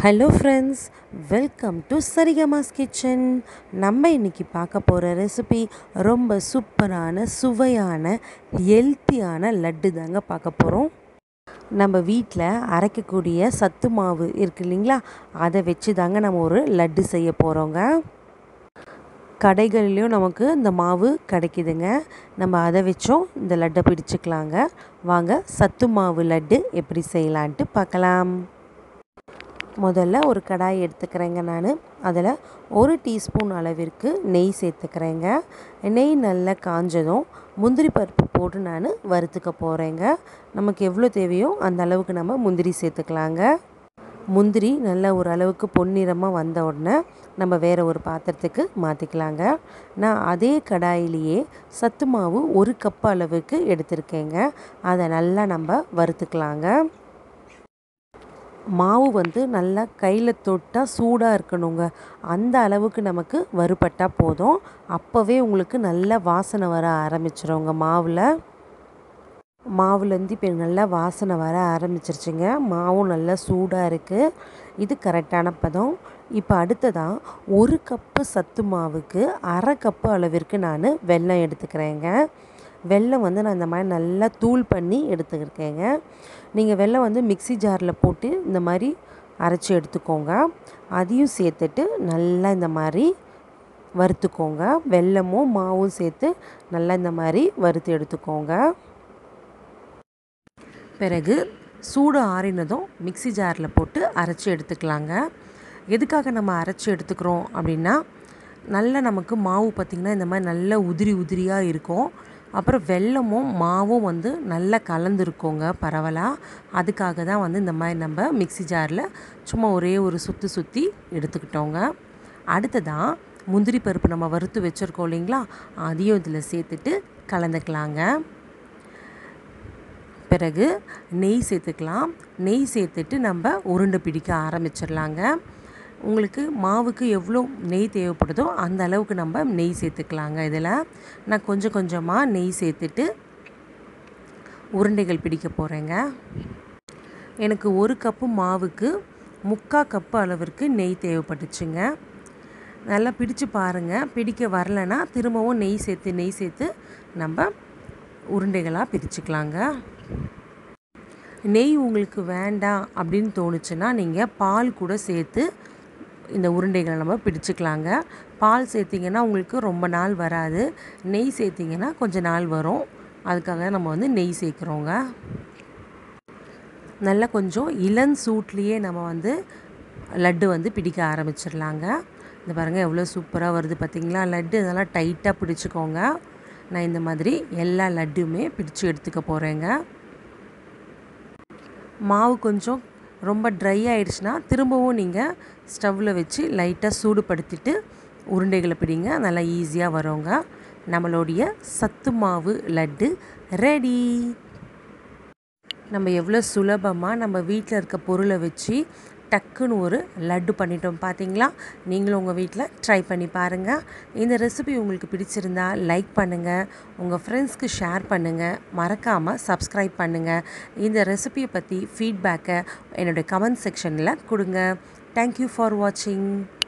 hello friends welcome to Sarigamas kitchen நம்ம இன்றைக்கி பார்க்க போகிற ரெசிபி ரொம்ப சூப்பரான சுவையான ஹெல்த்தியான லட்டு தாங்க பார்க்க போகிறோம் நம்ம வீட்டில் அரைக்கக்கூடிய சத்து மாவு இருக்கு இல்லைங்களா அதை வச்சு தாங்க நம்ம ஒரு லட்டு செய்ய போகிறோங்க கடைகள்லேயும் நமக்கு இந்த மாவு கிடைக்குதுங்க நம்ம அதை வச்சும் இந்த லட்டை பிடிச்சிக்கலாங்க வாங்க சத்து மாவு லட்டு எப்படி செய்யலான்ட்டு பார்க்கலாம் முதல்ல ஒரு கடாய் எடுத்துக்கிறேங்க நான் அதில் ஒரு டீஸ்பூன் அளவிற்கு நெய் சேர்த்துக்கிறேங்க நெய் நல்லா காஞ்சதும் முந்திரி பருப்பு போட்டு நான் வறுத்துக்க போகிறேங்க நமக்கு எவ்வளோ தேவையோ அந்த அளவுக்கு நம்ம முந்திரி சேர்த்துக்கலாங்க முந்திரி நல்ல ஒரு அளவுக்கு பொன்னிறமாக வந்த உடனே நம்ம வேறு ஒரு பாத்திரத்துக்கு மாற்றிக்கலாங்க நான் அதே கடாயிலேயே சத்து மாவு ஒரு கப் அளவுக்கு எடுத்திருக்கேங்க அதை நல்லா நம்ம வறுத்துக்கலாங்க மாவு வந்து நல்லா கையில் தொட்டால் சூடாக இருக்கணுங்க அந்த அளவுக்கு நமக்கு வறுபட்டால் போதும் அப்போவே உங்களுக்கு நல்ல வாசனை வர ஆரம்பிச்சிருங்க மாவில் மாவுலேருந்து இப்போ நல்லா வாசனை வர ஆரம்பிச்சிருச்சுங்க மாவும் நல்லா சூடாக இருக்குது இது கரெக்டான பதம் இப்போ அடுத்ததாக ஒரு கப்பு சத்து மாவுக்கு அரை கப்பு அளவிற்கு நான் வெல்லம் எடுத்துக்கிறேங்க வெல்லம் வந்து நான் இந்த மாதிரி நல்லா தூள் பண்ணி எடுத்துக்கிருக்கேங்க நீங்கள் வெல்லம் வந்து மிக்சி ஜாரில் போட்டு இந்த மாதிரி அரைச்சி எடுத்துக்கோங்க அதையும் சேர்த்துட்டு நல்லா இந்த மாதிரி வறுத்துக்கோங்க வெல்லமும் மாவும் சேர்த்து நல்லா இந்த மாதிரி வறுத்து எடுத்துக்கோங்க பிறகு சூடு ஆறினதும் மிக்சி ஜாரில் போட்டு அரைச்சி எடுத்துக்கலாங்க எதுக்காக நம்ம அரைச்சி எடுத்துக்கிறோம் அப்படின்னா நல்ல நமக்கு மாவு பார்த்திங்கன்னா இந்த மாதிரி நல்ல உதிரி உதிரியாக இருக்கும் அப்புறம் வெல்லமும் மாவும் வந்து நல்லா கலந்துருக்கோங்க பரவலாக அதுக்காக தான் வந்து இந்த மாதிரி நம்ம மிக்சி ஜாரில் சும்மா ஒரே ஒரு சுற்றி சுற்றி எடுத்துக்கிட்டோங்க அடுத்ததாக முந்திரி பருப்பு நம்ம வறுத்து வச்சுருக்கோம் இல்லைங்களா அதையும் இதில் சேர்த்துட்டு கலந்துக்கலாங்க பிறகு நெய் சேர்த்துக்கலாம் நெய் சேர்த்துட்டு நம்ம உருண்டை பிடிக்க ஆரம்பிச்சிடலாங்க உங்களுக்கு மாவுக்கு எவ்வளோ நெய் தேவைப்படுதோ அந்த அளவுக்கு நம்ம நெய் சேர்த்துக்கலாங்க இதில் நான் கொஞ்சம் கொஞ்சமாக நெய் சேர்த்துட்டு உருண்டைகள் பிடிக்க போகிறேங்க எனக்கு ஒரு கப்பு மாவுக்கு முக்கால் கப்பு அளவிற்கு நெய் தேவைப்பட்டுச்சுங்க நல்லா பிடிச்சு பாருங்கள் பிடிக்க வரலைன்னா திரும்பவும் நெய் சேர்த்து நெய் சேர்த்து நம்ம உருண்டைகளாக பிரிச்சுக்கலாங்க நெய் உங்களுக்கு வேண்டாம் அப்படின்னு தோணுச்சுன்னா நீங்கள் பால் கூட சேர்த்து இந்த உருண்டைகளை நம்ம பிடிச்சிக்கலாங்க பால் சேர்த்திங்கன்னா உங்களுக்கு ரொம்ப நாள் வராது நெய் சேர்த்திங்கன்னா கொஞ்சம் நாள் வரும் அதுக்காக நம்ம வந்து நெய் சேர்க்குறோங்க நல்லா கொஞ்சம் இளம் சூட்லேயே நம்ம வந்து லட்டு வந்து பிடிக்க ஆரம்பிச்சிடலாங்க இந்த பாருங்கள் எவ்வளோ சூப்பராக வருது பார்த்திங்களா லட்டு நல்லா டைட்டாக பிடிச்சிக்கோங்க நான் இந்த மாதிரி எல்லா லட்டுமே பிடிச்சி எடுத்துக்க போகிறேங்க மாவு கொஞ்சம் ரொம்ப ட்ரை ஆகிடுச்சுன்னா திரும்பவும் நீங்கள் ஸ்டவ்வில் வச்சு லைட்டாக சூடுபடுத்திட்டு உருண்டைகளை பிடிங்க நல்லா ஈஸியாக வருங்க நம்மளுடைய சத்து மாவு லட்டு ரெடி நம்ம எவ்வளோ சுலபமாக நம்ம வீட்டில் இருக்க பொருளை வச்சு டக்குன்னு ஒரு லட்டு பண்ணிட்டோம் பார்த்தீங்களா நீங்களும் உங்கள் வீட்டில் ட்ரை பண்ணி பாருங்கள் இந்த ரெசிபி உங்களுக்கு பிடிச்சிருந்தா லைக் பண்ணுங்கள் உங்கள் ஃப்ரெண்ட்ஸ்க்கு ஷேர் பண்ணுங்கள் மறக்காமல் சப்ஸ்கிரைப் பண்ணுங்கள் இந்த ரெசிபியை பற்றி ஃபீட்பேக்கை என்னுடைய கமெண்ட் செக்ஷனில் கொடுங்க தேங்க்யூ ஃபார் வாட்சிங்